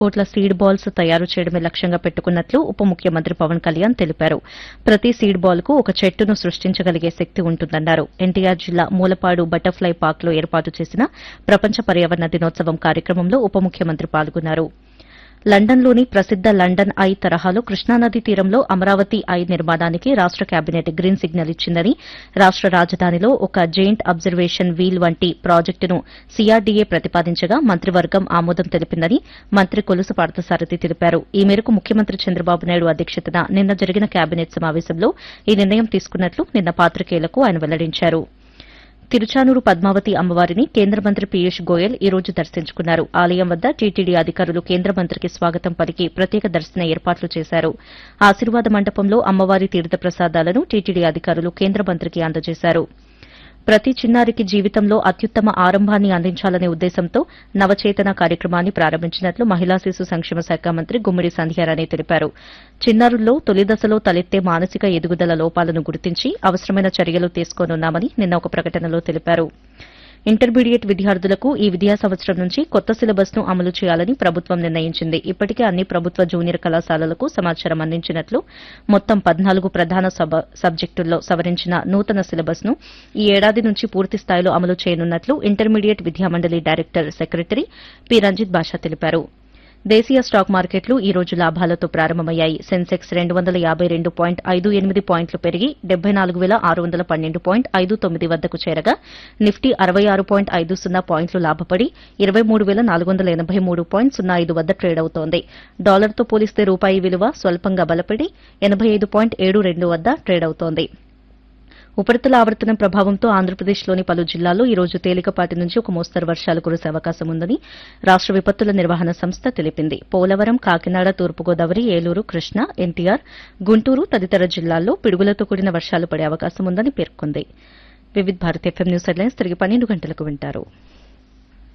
కోట్ల seed balls తయారు చేయడమే లక్ష్యంగా పెట్టుకున్నట్లు ఉప ముఖ్యమంత్రి పవన్ కళ్యాణ్ తెలిపారు ప్రతి సీడ్ బాల్ కు ఒక చెట్టును సృష్టించగలిగే శక్తి ఉంటుందన్నారు ఎన్టీఆర్ జిల్లా మూలపాడు బటర్ఫ్లై పార్క్ లో ఏర్పాటు చేసిన ప్రపంచ పర్యావరణ దినోత్సవం కార్యక్రమంలో ఉప ముఖ్యమంత్రి పాల్గొన్నారు లండన్లోని ప్రసిద్ద లండన్ ఐ తరహాలో కృష్ణానది తీరంలో అమరావతి ఐ నిర్మాణానికి రాష్ట కేబినెట్ గ్రీన్ సిగ్నల్ ఇచ్చిందని రాష్ట రాజధానిలో ఒక జెయింట్ అబ్జర్వేషన్ వీల్ వంటి ప్రాజెక్టును సీఆర్డీఏ ప్రతిపాదించగా మంత్రివర్గం ఆమోదం తెలిపిందని మంత్రి కొలుసు పార్థసారథి తెలిపారు ఈ మేరకు ముఖ్యమంత్రి చంద్రబాబు నాయుడు అధ్యక్షతన నిన్న జరిగిన కేబినెట్ సమావేశంలో ఈ నిర్ణయం తీసుకున్నట్లు నిన్న పాత్రికేయులకు ఆయన వెల్లడించారు తిరుచానూరు పద్మావతి అమ్మవారిని కేంద్ర మంత్రి పీయూష్ గోయల్ ఈ రోజు దర్శించుకున్నారు ఆలయం వద్ద టీటీడీ అధికారులు కేంద్ర మంత్రికి స్వాగతం పలికి ప్రత్యేక దర్శన ఏర్పాట్లు చేశారు ఆశీర్వాద మండపంలో అమ్మవారి తీర్థ ప్రసాదాలను టీటీడీ అధికారులు కేంద్ర మంత్రికి అందజేశారు ప్రతి చిన్నారికి జీవితంలో అత్యుత్తమ ఆరంభాన్ని అందించాలనే ఉద్దేశంతో నవచేతన కార్యక్రమాన్ని ప్రారంభించినట్లు మహిళా శిశు సంక్షేమ శాఖ మంత్రి గుమ్మిడి సంధ్యారాణి తెలిపారు చిన్నారుల్లో తొలి దశలో తలెత్తే మానసిక ఎదుగుదల లోపాలను గుర్తించి అవసరమైన చర్యలు తీసుకోనున్నామని నిన్న ఒక ప్రకటనలో తెలిపారు ఇంటర్మీడియట్ విద్యార్థులకు ఈ విద్యా సంవత్సరం నుంచి కొత్త సిలబస్ ను అమలు చేయాలని ప్రభుత్వం నిర్ణయించింది ఇప్పటికే అన్ని ప్రభుత్వ జూనియర్ కళాశాలలకు సమాచారం అందించినట్లు మొత్తం పద్నాలుగు ప్రధాన సబ- సబ్జెక్టుల్లో సవరించిన నూతన సిలబస్ ను ఈ ఏడాది నుంచి పూర్తి స్థాయిలో అమలు చేయనున్నట్లు ఇంటర్మీడియట్ విద్యామండలి director secretary P Ranjith Basha తెలిపారు దేశీయ స్టాక్ మార్కెట్లు ఈ రోజు లాభాలతో ప్రారంభమయ్యాయి సెన్సెక్స్ రెండు వందల యాబై రెండు పాయింట్ ఐదు ఎనిమిది పాయింట్లు పెరిగి డెబ్బై నాలుగు వేల ఆరు వందల పన్నెండు పాయింట్ ఐదు తొమ్మిది వద్దకు చేరగా నిఫ్టీ అరవై ఆరు పాయింట్ ఐదు సున్నా పాయింట్లు లాభపడి ఇరవై మూడు వేల నాలుగు వందల ఎనబై మూడు పాయింట్ సున్నా ఐదు వద్ద ట్రేడ్ అవుతోంది డాలర్తో పోలిస్తే రూపాయి విలువ స్వల్పంగా బలపడి ఎనబై ఐదు పాయింట్ ఏడు రెండు వద్ద ట్రేడ్ అవుతోంది ఉపరితల ఆవర్తనం ప్రభావంతో ఆంధ్రప్రదేశ్లోని పలు జిల్లాల్లో ఈ రోజు తేలికపాటి నుంచి ఒక మోస్తరు వర్షాలు కురిసే అవకాశం ఉందని రాష్ట విపత్తుల నిర్వహణ సంస్థ తెలిపింది పోలవరం కాకినాడ తూర్పుగోదావరి ఏలూరు కృష్ణా ఎన్టీఆర్ గుంటూరు తదితర జిల్లాల్లో పిడుగులతో కూడిన వర్షాలు పడే అవకాశం ఉందని పేర్కొంది Vividh Bharat FM news headlines తిరిగి పన్నెండు గంటలకు వింటారు